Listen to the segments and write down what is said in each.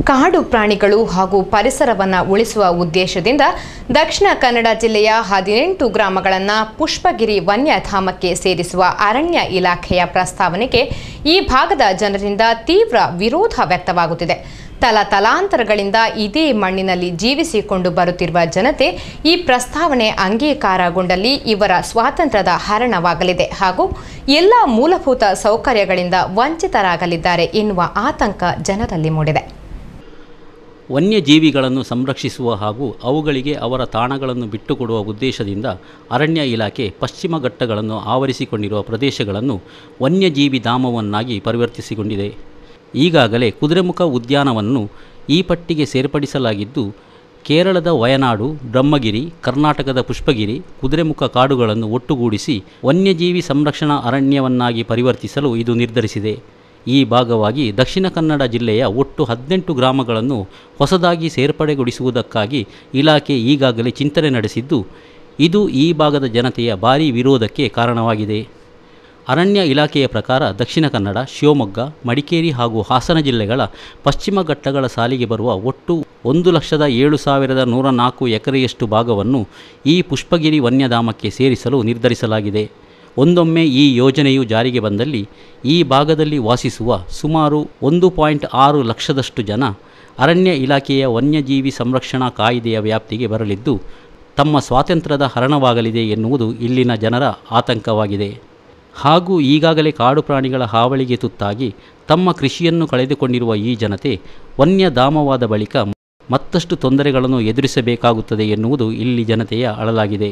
ಕಾಡು ಪ್ರಾಣಿಗಳು ಹಾಗೂ ಪರಿಸರವನ್ನು ಉಳಿಸುವ ಉದ್ದೇಶದಿಂದ ದಕ್ಷಿಣ ಕನ್ನಡ ಜಿಲ್ಲೆಯ ಹದಿನೆಂಟು ಗ್ರಾಮಗಳನ್ನು ಪುಷ್ಪಗಿರಿ ವನ್ಯಧಾಮಕ್ಕೆ ಸೇರಿಸುವ ಅರಣ್ಯ ಇಲಾಖೆಯ ಪ್ರಸ್ತಾವನೆಗೆ ಈ ಭಾಗದ ಜನರಿಂದ ತೀವ್ರ ವಿರೋಧ ವ್ಯಕ್ತವಾಗುತ್ತಿದೆ ತಲತಲಾಂತರಗಳಿಂದ ಇದೇ ಮಣ್ಣಿನಲ್ಲಿ ಜೀವಿಸಿಕೊಂಡು ಬರುತ್ತಿರುವ ಜನತೆ ಈ ಪ್ರಸ್ತಾವನೆ ಅಂಗೀಕಾರಗೊಂಡಲ್ಲಿ ಇವರ ಸ್ವಾತಂತ್ರ್ಯದ ಹರಣವಾಗಲಿದೆ ಹಾಗೂ ಎಲ್ಲ ಮೂಲಭೂತ ಸೌಕರ್ಯಗಳಿಂದ ವಂಚಿತರಾಗಲಿದ್ದಾರೆ ಎನ್ನುವ ಆತಂಕ ಜನರಲ್ಲಿ ಮೂಡಿದೆ ವನ್ಯಜೀವಿಗಳನ್ನು ಸಂರಕ್ಷಿಸುವ ಹಾಗೂ ಅವುಗಳಿಗೆ ಅವರ ತಾಣಗಳನ್ನು ಬಿಟ್ಟುಕೊಡುವ ಉದ್ದೇಶದಿಂದ ಅರಣ್ಯ ಇಲಾಖೆ ಪಶ್ಚಿಮ ಘಟ್ಟಗಳನ್ನು ಆವರಿಸಿಕೊಂಡಿರುವ ಪ್ರದೇಶಗಳನ್ನು ವನ್ಯಜೀವಿ ಧಾಮವನ್ನಾಗಿ ಪರಿವರ್ತಿಸಿಕೊಂಡಿದೆ ಈಗಾಗಲೇ ಕುದುರೆಮುಖ ಉದ್ಯಾನವನ್ನು ಈ ಪಟ್ಟಿಗೆ ಸೇರ್ಪಡಿಸಲಾಗಿದ್ದು ಕೇರಳದ ವಯನಾಡು ಬ್ರಹ್ಮಗಿರಿ ಕರ್ನಾಟಕದ ಪುಷ್ಪಗಿರಿ ಕುದುರೆಮುಖ ಕಾಡುಗಳನ್ನು ಒಟ್ಟುಗೂಡಿಸಿ ವನ್ಯಜೀವಿ ಸಂರಕ್ಷಣಾ ಅರಣ್ಯವನ್ನಾಗಿ ಪರಿವರ್ತಿಸಲು ಇದು ನಿರ್ಧರಿಸಿದೆ ಈ ಭಾಗವಾಗಿ ದಕ್ಷಿಣ ಕನ್ನಡ ಜಿಲ್ಲೆಯ ಒಟ್ಟು ಹದಿನೆಂಟು ಗ್ರಾಮಗಳನ್ನು ಹೊಸದಾಗಿ ಸೇರ್ಪಡೆಗೊಳಿಸುವುದಕ್ಕಾಗಿ ಇಲಾಖೆ ಈಗಾಗಲೇ ಚಿಂತನೆ ನಡೆಸಿದ್ದು ಇದು ಈ ಭಾಗದ ಜನತೆಯ ಭಾರೀ ವಿರೋಧಕ್ಕೆ ಕಾರಣವಾಗಿದೆ ಅರಣ್ಯ ಇಲಾಖೆಯ ಪ್ರಕಾರ ದಕ್ಷಿಣ ಕನ್ನಡ ಶಿವಮೊಗ್ಗ ಮಡಿಕೇರಿ ಹಾಗೂ ಹಾಸನ ಜಿಲ್ಲೆಗಳ ಪಶ್ಚಿಮ ಘಟ್ಟಗಳ ಸಾಲಿಗೆ ಬರುವ ಒಟ್ಟು ಒಂದು ಲಕ್ಷದ ಏಳು ಸಾವಿರದ ನೂರ ನಾಲ್ಕು ಎಕರೆಯಷ್ಟು ಭಾಗವನ್ನು ಈ ಪುಷ್ಪಗಿರಿ ವನ್ಯಧಾಮಕ್ಕೆ ಸೇರಿಸಲು ನಿರ್ಧರಿಸಲಾಗಿದೆ ಒಂದೊಮ್ಮೆ ಈ ಯೋಜನೆಯು ಜಾರಿಗೆ ಬಂದಲ್ಲಿ ಈ ಭಾಗದಲ್ಲಿ ವಾಸಿಸುವ ಸುಮಾರು ಒಂದು ಪಾಯಿಂಟ್ ಆರು ಲಕ್ಷದಷ್ಟು ಜನ ಅರಣ್ಯ ಇಲಾಖೆಯ ವನ್ಯಜೀವಿ ಸಂರಕ್ಷಣಾ ಕಾಯ್ದೆಯ ವ್ಯಾಪ್ತಿಗೆ ಬರಲಿದ್ದು ತಮ್ಮ ಸ್ವಾತಂತ್ರ್ಯದ ಹರಣವಾಗಲಿದೆ ಎನ್ನುವುದು ಇಲ್ಲಿನ ಜನರ ಆತಂಕವಾಗಿದೆ ಹಾಗೂ ಈಗಾಗಲೇ ಕಾಡು ಪ್ರಾಣಿಗಳ ಹಾವಳಿಗೆ ತುತ್ತಾಗಿ ತಮ್ಮ ಕೃಷಿಯನ್ನು ಕಳೆದುಕೊಂಡಿರುವ ಈ ಜನತೆ ವನ್ಯಧಾಮವಾದ ಬಳಿಕ ಮತ್ತಷ್ಟು ತೊಂದರೆಗಳನ್ನು ಎದುರಿಸಬೇಕಾಗುತ್ತದೆ ಎನ್ನುವುದು ಇಲ್ಲಿ ಜನತೆಯ ಅಳಲಾಗಿದೆ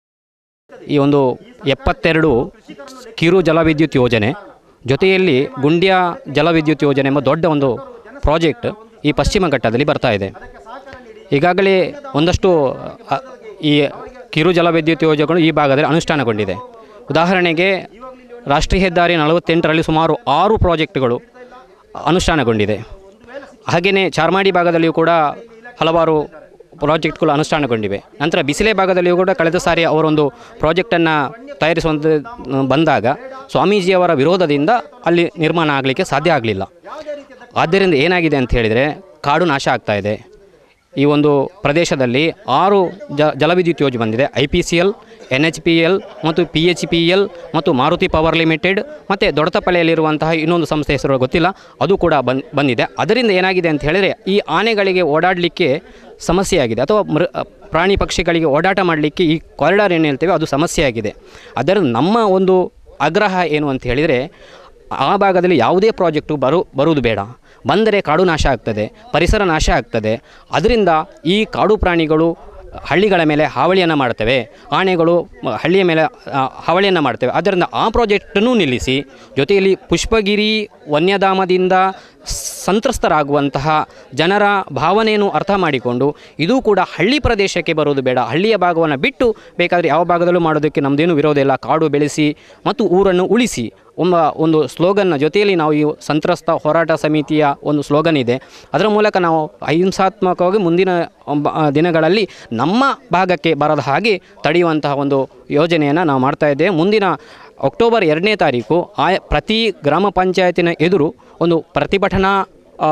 ಈ ಒಂದು ಎಪ್ಪತ್ತೆರಡು ಕಿರು ಜಲವಿದ್ಯುತ್ ಯೋಜನೆ ಜೊತೆಯಲ್ಲಿ ಗುಂಡ್ಯ ಜಲವಿದ್ಯುತ್ ಯೋಜನೆ ಎಂಬ ದೊಡ್ಡ ಒಂದು ಪ್ರಾಜೆಕ್ಟ್ ಈ ಪಶ್ಚಿಮ ಘಟ್ಟದಲ್ಲಿ ಬರ್ತಾ ಇದೆ ಈಗಾಗಲೇ ಒಂದಷ್ಟು ಅ, ಈ ಕಿರು ಜಲವಿದ್ಯುತ್ ಯೋಜನೆಗಳು ಈ ಭಾಗದಲ್ಲಿ ಅನುಷ್ಠಾನಗೊಂಡಿದೆ ಉದಾಹರಣೆಗೆ ರಾಷ್ಟ್ರೀಯ ಹೆದ್ದಾರಿ ನಲವತ್ತೆಂಟರಲ್ಲಿ ಸುಮಾರು ಆರು ಪ್ರಾಜೆಕ್ಟ್ಗಳು ಅನುಷ್ಠಾನಗೊಂಡಿದೆ ಹಾಗೆಯೇ ಚಾರ್ಮಾಡಿ ಭಾಗದಲ್ಲಿಯೂ ಕೂಡ ಹಲವಾರು ಪ್ರಾಜೆಕ್ಟ್ಗಳು ಅನುಷ್ಠಾನಗೊಂಡಿವೆ ನಂತರ ಬಿಸಿಲೆ ಭಾಗದಲ್ಲಿಯೂ ಕೂಡ ಕಳೆದ ಸಾರಿ ಅವರೊಂದು ಪ್ರಾಜೆಕ್ಟನ್ನು ತಯಾರಿಸುವಂಥ ಬಂದಾಗ ಸ್ವಾಮೀಜಿಯವರ ವಿರೋಧದಿಂದ ಅಲ್ಲಿ ನಿರ್ಮಾಣ ಆಗಲಿಕ್ಕೆ ಸಾಧ್ಯ ಆಗಲಿಲ್ಲ ಆದ್ದರಿಂದ ಏನಾಗಿದೆ ಅಂತ ಹೇಳಿದರೆ ಕಾಡು ನಾಶ ಆಗ್ತಾ ಇದೆ ಈ ಒಂದು ಪ್ರದೇಶದಲ್ಲಿ ಆರು ಜ ಜಲವಿದ್ಯುತ್ ಯೋಜನೆ ಬಂದಿದೆ I P C L N H P L ಮತ್ತು ಪಿ ಎಚ್ ಪಿ ಎಲ್ ಮತ್ತು ಮಾರುತಿ ಪವರ್ ಲಿಮಿಟೆಡ್ ಮತ್ತು ದೊಡ್ಡತಪಲೆಯಲ್ಲಿರುವಂತಹ ಇನ್ನೊಂದು ಸಂಸ್ಥೆ ಹೆಸರು ಗೊತ್ತಿಲ್ಲ ಅದು ಕೂಡ ಬಂದ್ ಬಂದಿದೆ ಅದರಿಂದ ಏನಾಗಿದೆ ಅಂತ ಹೇಳಿದರೆ ಈ ಆನೆಗಳಿಗೆ ಓಡಾಡಲಿಕ್ಕೆ ಸಮಸ್ಯೆಯಾಗಿದೆ ಅಥವಾ ಮೃ ಪ್ರಾಣಿ ಪಕ್ಷಿಗಳಿಗೆ ಓಡಾಟ ಮಾಡಲಿಕ್ಕೆ ಈ ಕಾರಿಡಾರ್ ಏನು ಹೇಳ್ತೇವೆ ಅದು ಸಮಸ್ಯೆಯಾಗಿದೆ ಅದರಿಂದ ನಮ್ಮ ಒಂದು ಆಗ್ರಹ ಏನು ಅಂತ ಹೇಳಿದರೆ ಆ ಭಾಗದಲ್ಲಿ ಯಾವುದೇ ಪ್ರಾಜೆಕ್ಟು ಬರು ಬರುವುದು ಬೇಡ ಬಂದರೆ ಕಾಡು ನಾಶ ಆಗ್ತದೆ ಪರಿಸರ ನಾಶ ಆಗ್ತದೆ ಅದರಿಂದ ಈ ಕಾಡು ಪ್ರಾಣಿಗಳು ಹಳ್ಳಿಗಳ ಮೇಲೆ ಹಾವಳಿಯನ್ನು ಮಾಡ್ತವೆ ಆನೆಗಳು ಮ- ಹಳ್ಳಿಯ ಮೇಲೆ ಆ, ಹಾವಳಿಯನ್ನು ಮಾಡ್ತವೆ ಆದ್ದರಿಂದ ಆ ಪ್ರಾಜೆಕ್ಟನ್ನು ನಿಲ್ಲಿಸಿ ಜೊತೆಯಲ್ಲಿ ಪುಷ್ಪಗಿರಿ ವನ್ಯಧಾಮದಿಂದ ಸಂತ್ರಸ್ತರಾಗುವಂತಹ ಜನರ ಭಾವನೆಯನ್ನು ಅರ್ಥ ಮಾಡಿಕೊಂಡು ಇದು ಕೂಡ ಹಳ್ಳಿ ಪ್ರದೇಶಕ್ಕೆ ಬರೋದು ಬೇಡ ಹಳ್ಳಿಯ ಭಾಗವನ್ನು ಬಿಟ್ಟು ಬೇಕಾದರೆ ಯಾವ ಭಾಗದಲ್ಲೂ ಮಾಡೋದಕ್ಕೆ ನಮ್ಮದೇನು ವಿರೋಧ ಇಲ್ಲ ಕಾಡು ಬೆಳೆಸಿ ಮತ್ತು ಊರನ್ನು ಉಳಿಸಿ ಒಮ್ಮ ಒಂದು ಸ್ಲೋಗನ್ನ ಜೊತೆಯಲ್ಲಿ ನಾವು ಈ ಸಂತ್ರಸ್ತ ಹೋರಾಟ ಸಮಿತಿಯ ಒಂದು ಸ್ಲೋಗನ್ ಇದೆ ಅದರ ಮೂಲಕ ನಾವು ಅಹಿಂಸಾತ್ಮಕವಾಗಿ ಮುಂದಿನ ಬ- ದಿನಗಳಲ್ಲಿ ನಮ್ಮ ಭಾಗಕ್ಕೆ ಬರದ ಹಾಗೆ ತಡೆಯುವಂತಹ ಒಂದು ಯೋಜನೆಯನ್ನು ನಾವು ಮಾಡ್ತಾ ಇದ್ದೇವೆ ಮುಂದಿನ ಅಕ್ಟೋಬರ್ ಎರಡನೇ ತಾರೀಕು ಆ ಪ್ರತಿ ಗ್ರಾಮ ಪಂಚಾಯತಿನ ಎದುರು ಒಂದು ಪ್ರತಿಭಟನಾ ಆ,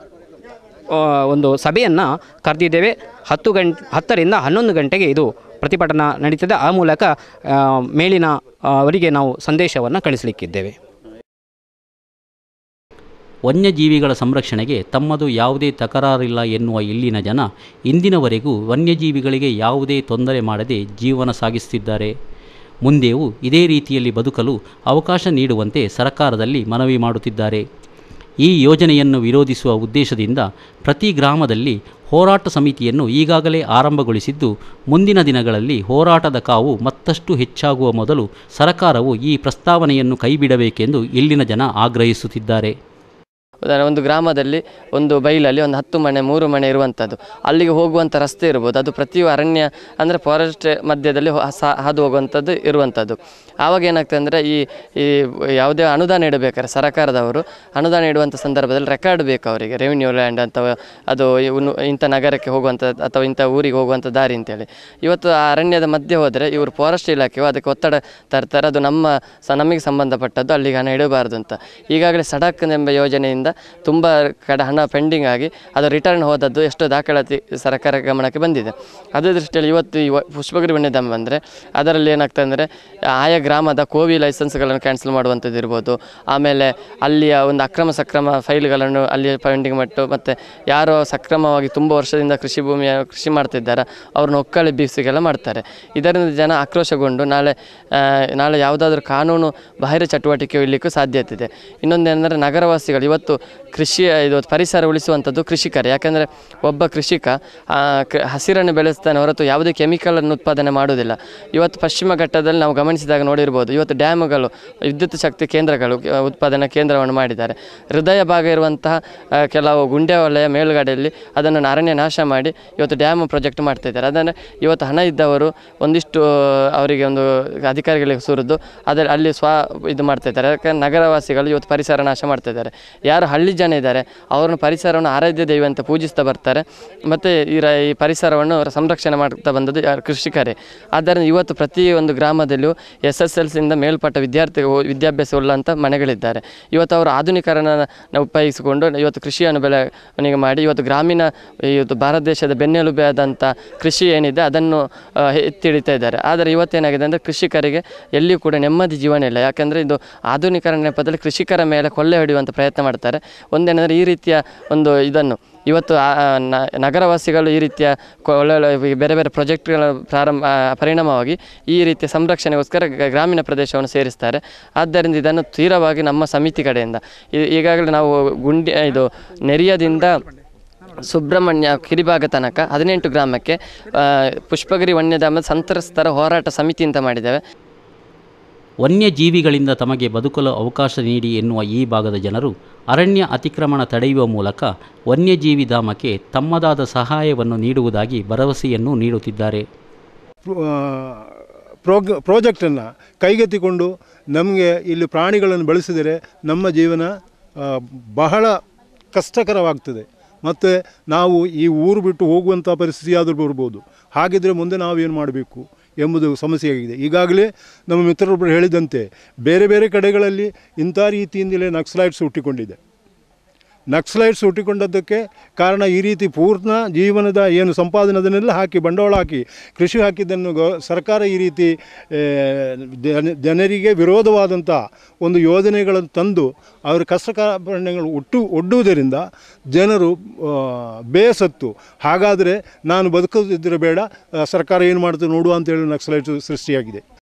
ಆ, ಒಂದು ಸಭೆಯನ್ನು ಕರೆದಿದ್ದೇವೆ ಹತ್ತು ಗಂಟೆ ಹತ್ತರಿಂದ ಹನ್ನೊಂದು ಗಂಟೆಗೆ ಇದು ಪ್ರತಿಭಟನಾ ನಡೀತದೆ ಆ ಮೂಲಕ ಆ, ಮೇಲಿನ ಆ, ಅವರಿಗೆ ನಾವು ಸಂದೇಶವನ್ನು ಕಳಿಸಲಿಕ್ಕಿದ್ದೇವೆ ವನ್ಯಜೀವಿಗಳ ಸಂರಕ್ಷಣೆಗೆ ತಮ್ಮದು ಯಾವುದೇ ತಕರಾರಿಲ್ಲ ಎನ್ನುವ ಇಲ್ಲಿನ ಜನ ಇಂದಿನವರೆಗೂ ವನ್ಯಜೀವಿಗಳಿಗೆ ಯಾವುದೇ ತೊಂದರೆ ಮಾಡದೆ ಜೀವನ ಸಾಗಿಸುತ್ತಿದ್ದಾರೆ ಮುಂದೆಯೂ ಇದೇ ರೀತಿಯಲ್ಲಿ ಬದುಕಲು ಅವಕಾಶ ನೀಡುವಂತೆ ಸರ್ಕಾರದಲ್ಲಿ ಮನವಿ ಮಾಡುತ್ತಿದ್ದಾರೆ ಈ ಯೋಜನೆಯನ್ನು ವಿರೋಧಿಸುವ ಉದ್ದೇಶದಿಂದ ಪ್ರತಿ ಗ್ರಾಮದಲ್ಲಿ ಹೋರಾಟ ಸಮಿತಿಯನ್ನು ಈಗಾಗಲೇ ಆರಂಭಗೊಳಿಸಿದ್ದು ಮುಂದಿನ ದಿನಗಳಲ್ಲಿ ಹೋರಾಟದ ಕಾವು ಮತ್ತಷ್ಟು ಹೆಚ್ಚಾಗುವ ಮೊದಲು ಸರ್ಕಾರವು ಈ ಪ್ರಸ್ತಾವನೆಯನ್ನು ಕೈಬಿಡಬೇಕೆಂದು ಇಲ್ಲಿನ ಜನ ಆಗ್ರಹಿಸುತ್ತಿದ್ದಾರೆ ಉದಾಹರಣೆ ಒಂದು ಗ್ರಾಮದಲ್ಲಿ ಒಂದು ಬೈಲಲ್ಲಿ ಒಂದು ಹತ್ತು ಮನೆ ಮೂರು ಮನೆ ಇರುವಂಥದ್ದು ಅಲ್ಲಿಗೆ ಹೋಗುವಂಥ ರಸ್ತೆ ಇರ್ಬೋದು ಅದು ಪ್ರತಿ ಅರಣ್ಯ ಅಂದರೆ ಫಾರೆಸ್ಟ್ ಮಧ್ಯದಲ್ಲಿ ಹೊ- ಸ- ಹಾದು ಹೋಗುವಂಥದ್ದು ಇರುವಂಥದ್ದು ಆವಾಗ ಏನಾಗ್ತದೆ ಅಂದರೆ ಈ ಈ ಯಾವುದೇ ಅನುದಾನ ಇಡಬೇಕಾದ್ರೆ ಸರ್ಕಾರದವರು ಅನುದಾನ ಇಡುವಂಥ ಸಂದರ್ಭದಲ್ಲಿ ರೆಕಾರ್ಡ್ ಬೇಕು ಅವರಿಗೆ ರೆವಿನ್ಯೂ ಲ್ಯಾಂಡ್ ಅಥವಾ ಅದು ಇವ್ನು ಇಂಥ ನಗರಕ್ಕೆ ಹೋಗುವಂಥ ಅಥವಾ ಇಂಥ ಊರಿಗೆ ಹೋಗುವಂಥ ದಾರಿ ಅಂತೇಳಿ ಇವತ್ತು ಆ ಅರಣ್ಯದ ಮಧ್ಯೆ ಹೋದರೆ ಇವರು ಫಾರೆಸ್ಟ್ ಇಲಾಖೆಯು ಅದಕ್ಕೆ ಒತ್ತಡ ತರ್ತಾರೆ ಅದು ನಮ್ಮ ಸ ನಮಗೆ ಸಂಬಂಧಪಟ್ಟದ್ದು ಅಲ್ಲಿಗೆ ಹಣ ಇಡಬಾರ್ದು ಅಂತ ಈಗಾಗಲೇ ಸಡಕ್ ಎಂಬ ಯೋಜನೆಯಿಂದ ಸರ್ಕಾರದಿಂದ ತುಂಬ ಕಡೆ ಹಣ ಪೆಂಡಿಂಗ್ ಆಗಿ ಅದು ರಿಟರ್ನ್ ಹೋದದ್ದು ಎಷ್ಟೋ ದಾಖಲಾತಿ ಸರ್ಕಾರ ಗಮನಕ್ಕೆ ಬಂದಿದೆ ಅದೇ ದೃಷ್ಟಿಯಲ್ಲಿ ಇವತ್ತು ಈ ವ- ಪುಷ್ಪಗಿರಿ ವನ್ಯಧಾಮ ಬಂದರೆ ಅದರಲ್ಲಿ ಏನಾಗ್ತದೆ ಅಂದರೆ ಆಯಾ ಗ್ರಾಮದ ಕೋವಿ ಲೈಸೆನ್ಸ್ಗಳನ್ನು ಕ್ಯಾನ್ಸಲ್ ಮಾಡುವಂಥದ್ದು ಇರ್ಬೋದು ಆಮೇಲೆ ಅಲ್ಲಿಯ ಒಂದು ಅಕ್ರಮ ಸಕ್ರಮ ಫೈಲ್ಗಳನ್ನು ಅಲ್ಲಿ ಪೆಂಡಿಂಗ್ ಮಟ್ಟು ಮತ್ತು ಯಾರೋ ಸಕ್ರಮವಾಗಿ ತುಂಬ ವರ್ಷದಿಂದ ಕೃಷಿ ಭೂಮಿಯ ಕೃಷಿ ಮಾಡ್ತಿದ್ದಾರೆ ಅವ್ರನ್ನ ಒಕ್ಕಳಿ ಬೀಸಿಗೆಲ್ಲ ಮಾಡ್ತಾರೆ ಇದರಿಂದ ಜನ ಆಕ್ರೋಶಗೊಂಡು ನಾಳೆ ಆ, ನಾಳೆ ಯಾವುದಾದ್ರೂ ಕಾನೂನು ಬಾಹಿರ ಚಟುವಟಿಕೆ ಇರಲಿಕ್ಕೂ ಸಾಧ್ಯತೆ ಇದೆ ಇನ್ನೊಂದೇನೆಂದರೆ ನಗರವಾಸಿಗಳು ಇವತ್ತು ಕೃಷಿ ಇದು ಪರಿಸರ ಉಳಿಸುವಂಥದ್ದು ಕೃಷಿಕರೇ ಯಾಕಂದರೆ ಒಬ್ಬ ಕೃಷಿಕ ಆ, ಕ- ಹಸಿರನ್ನು ಬೆಳೆಸ್ತಾನೆ ಹೊರತು ಯಾವುದೇ ಕೆಮಿಕಲನ್ನು ಉತ್ಪಾದನೆ ಮಾಡುವುದಿಲ್ಲ ಇವತ್ತು ಪಶ್ಚಿಮ ಘಟ್ಟದಲ್ಲಿ ನಾವು ಗಮನಿಸಿದಾಗ ನೋಡಿರ್ಬೋದು ಇವತ್ತು ಡ್ಯಾಮುಗಳು ವಿದ್ಯುತ್ ಶಕ್ತಿ ಕೇಂದ್ರಗಳು ಆ, ಉತ್ಪಾದನಾ ಕೇಂದ್ರವನ್ನು ಮಾಡಿದ್ದಾರೆ ಹೃದಯ ಭಾಗ ಇರುವಂತಹ ಆ, ಕೆಲವು ಗುಂಡೆ ವಲಯ ಮೇಲುಗಡೆಯಲ್ಲಿ ಅದನ್ನು ಅರಣ್ಯ ನಾಶ ಮಾಡಿ ಇವತ್ತು ಡ್ಯಾಮ್ ಪ್ರಾಜೆಕ್ಟ್ ಮಾಡ್ತಾ ಇದ್ದಾರೆ ಅದನ್ನು ಇವತ್ತು ಹಣ ಇದ್ದವರು ಒಂದಿಷ್ಟು ಅವರಿಗೆ ಒಂದು ಅಧಿಕಾರಿಗಳಿಗೆ ಸುರಿದು ಅದರಲ್ಲಿ ಅಲ್ಲಿ ಸ್ವ ಇದು ಮಾಡ್ತಾ ಇದ್ದಾರೆ ಯಾಕಂದ್ರೆ ನಗರವಾಸಿಗಳು ಇವತ್ತು ಪರಿಸರ ನಾಶ ಮಾಡ್ತಾ ಇದ್ದಾರೆ ಯಾರು ಹಳ್ಳಿ ಜನ ಇದ್ದಾರೆ ಅವರನ್ನು ಪರಿಸರವನ್ನು ಆರಾಧ್ಯ ದೈವ ಅಂತ ಪೂಜಿಸ್ತಾ ಬರ್ತಾರೆ ಮತ್ತು ಈ ರ ಈ ಪರಿಸರವನ್ನು ಅವರ ಸಂರಕ್ಷಣೆ ಮಾಡ್ತಾ ಬಂದದ್ದು ಯಾರು ಕೃಷಿಕರೇ ಆದ್ದರಿಂದ ಇವತ್ತು ಪ್ರತಿ ಒಂದು ಗ್ರಾಮದಲ್ಲೂ ಎಸ್ ಎಸ್ ಎಲ್ ಸಿಯಿಂದ ಮೇಲ್ಪಟ್ಟ ವಿದ್ಯಾರ್ಥಿ ವಿದ್ಯಾಭ್ಯಾಸ ಉಳ್ಳಂಥ ಮನೆಗಳಿದ್ದಾರೆ ಇವತ್ತು ಅವರು ಆಧುನೀಕರಣ ಉಪಯೋಗಿಸಿಕೊಂಡು ಇವತ್ತು ಕೃಷಿಯನ್ನು ಬೆಳವಣಿಗೆ ಮಾಡಿ ಇವತ್ತು ಗ್ರಾಮೀಣ ಇವತ್ತು ಭಾರತ ದೇಶದ ಬೆನ್ನೆಲುಬೆ ಆದಂಥ ಕೃಷಿ ಏನಿದೆ ಅದನ್ನು ಆ, ಎತ್ತಿ ಹಿಡಿತಾ ಇದ್ದಾರೆ ಆದರೆ ಇವತ್ತೇನಾಗಿದೆ ಅಂದರೆ ಕೃಷಿಕರಿಗೆ ಎಲ್ಲಿಯೂ ಕೂಡ ನೆಮ್ಮದಿ ಜೀವನ ಇಲ್ಲ ಯಾಕಂದರೆ ಇದು ಆಧುನೀಕರಣ ನೆಪದಲ್ಲಿ ಕೃಷಿಕರ ಮೇಲೆ ಕೊಳ್ಳೆ ಹೊಡೆಯುವಂಥ ಪ್ರಯತ್ನ ಮಾಡ್ತಾರೆ ಒಂದೇನೆಂದರೆ ಈ ರೀತಿಯ ಒಂದು ಇದನ್ನು ಇವತ್ತು ಆ- ಆ ನ- ನಗರವಾಸಿಗಳು ಈ ರೀತಿಯ ಕೊ- ಒಳ್ಳೊಳ್ಳೆ ಈ ಬೇರೆ ಬೇರೆ ಪ್ರಾಜೆಕ್ಟ್ಗಳ ಪ್ರಾರಂಭ ಆ, ಪರಿಣಾಮವಾಗಿ ಈ ರೀತಿಯ ಸಂರಕ್ಷಣೆಗೋಸ್ಕರ ಗ- ಗ್ರಾಮೀಣ ಪ್ರದೇಶವನ್ನು ಸೇರಿಸ್ತಾರೆ ಆದ್ದರಿಂದ ಇದನ್ನು ತೀವ್ರವಾಗಿ ನಮ್ಮ ಸಮಿತಿ ಕಡೆಯಿಂದ ಈ- ಈಗಾಗಲೇ ನಾವು ಗುಂಡಿ ಇದು ನೆರಿಯದಿಂದ ಸುಬ್ರಹ್ಮಣ್ಯ ಕಿರಿಭಾಗ ತನಕ ಹದಿನೆಂಟು ಗ್ರಾಮಕ್ಕೆ ಆ, ಪುಷ್ಪಗಿರಿ ವನ್ಯಧಾಮ ಸಂತ್ರಸ್ತರ ಹೋರಾಟ ಸಮಿತಿ ಅಂತ ಮಾಡಿದ್ದೇವೆ ವನ್ಯಜೀವಿಗಳಿಂದ ತಮಗೆ ಬದುಕಲು ಅವಕಾಶ ನೀಡಿ ಎನ್ನುವ ಈ ಭಾಗದ ಜನರು ಅರಣ್ಯ ಅತಿಕ್ರಮಣ ತಡೆಯುವ ಮೂಲಕ ವನ್ಯಜೀವಿ ಧಾಮಕ್ಕೆ ತಮ್ಮದಾದ ಸಹಾಯವನ್ನು ನೀಡುವುದಾಗಿ ಭರವಸೆಯನ್ನು ನೀಡುತ್ತಿದ್ದಾರೆ ಪ್ರೋಗ್ ಪ್ರಾಜೆಕ್ಟನ್ನು ಕೈಗೆತ್ತಿಕೊಂಡು ನಮಗೆ ಇಲ್ಲಿ ಪ್ರಾಣಿಗಳನ್ನು ಬೆಳೆಸಿದರೆ ನಮ್ಮ ಜೀವನ ಆ, ಬಹಳ ಕಷ್ಟಕರವಾಗ್ತದೆ ಮತ್ತು ನಾವು ಈ ಊರು ಬಿಟ್ಟು ಹೋಗುವಂಥ ಪರಿಸ್ಥಿತಿ ಆದರೂ ಬರ್ಬೋದು ಹಾಗಿದ್ದರೆ ಮುಂದೆ ನಾವೇನು ಮಾಡಬೇಕು ಎಂಬುದು ಸಮಸ್ಯೆಯಾಗಿದೆ ಈಗಾಗಲೇ ನಮ್ಮ ಮಿತ್ರರೊಬ್ಬರು ಹೇಳಿದಂತೆ ಬೇರೆ ಬೇರೆ ಕಡೆಗಳಲ್ಲಿ ಇಂಥ ರೀತಿಯಿಂದಲೇ ನಕ್ಸಲೈಟ್ಸ್ ಹುಟ್ಟಿಕೊಂಡಿದೆ ನಕ್ಸಲೈಟ್ಸ್ ಹುಟ್ಟಿಕೊಂಡದ್ದಕ್ಕೆ ಕಾರಣ ಈ ರೀತಿ ಪೂರ್ಣ ಜೀವನದ ಏನು ಸಂಪಾದನೆ ಅದನ್ನೆಲ್ಲ ಹಾಕಿ ಬಂಡವಾಳ ಹಾಕಿ ಕೃಷಿ ಹಾಕಿದ್ದನ್ನು ಗೊ ಸರ್ಕಾರ ಈ ರೀತಿ ಆ, ಜನ- ಜನರಿಗೆ ವಿರೋಧವಾದಂಥ ಒಂದು ಯೋಜನೆಗಳನ್ನು ತಂದು ಅವರ ಕಷ್ಟಕಾರಣಗಳು ಒಟ್ಟು ಒಡ್ಡುವುದರಿಂದ ಜನರು ಆ, ಬೇಸತ್ತು ಹಾಗಾದರೆ ನಾನು ಬದುಕುತ್ತಿದ್ದರೆ ಬೇಡ ಆ, ಸರ್ಕಾರ ಏನು ಮಾಡ್ತದೆ ನೋಡುವ ಅಂತೇಳಿ ನಕ್ಸಲೈಟ್ ಸೃಷ್ಟಿಯಾಗಿದೆ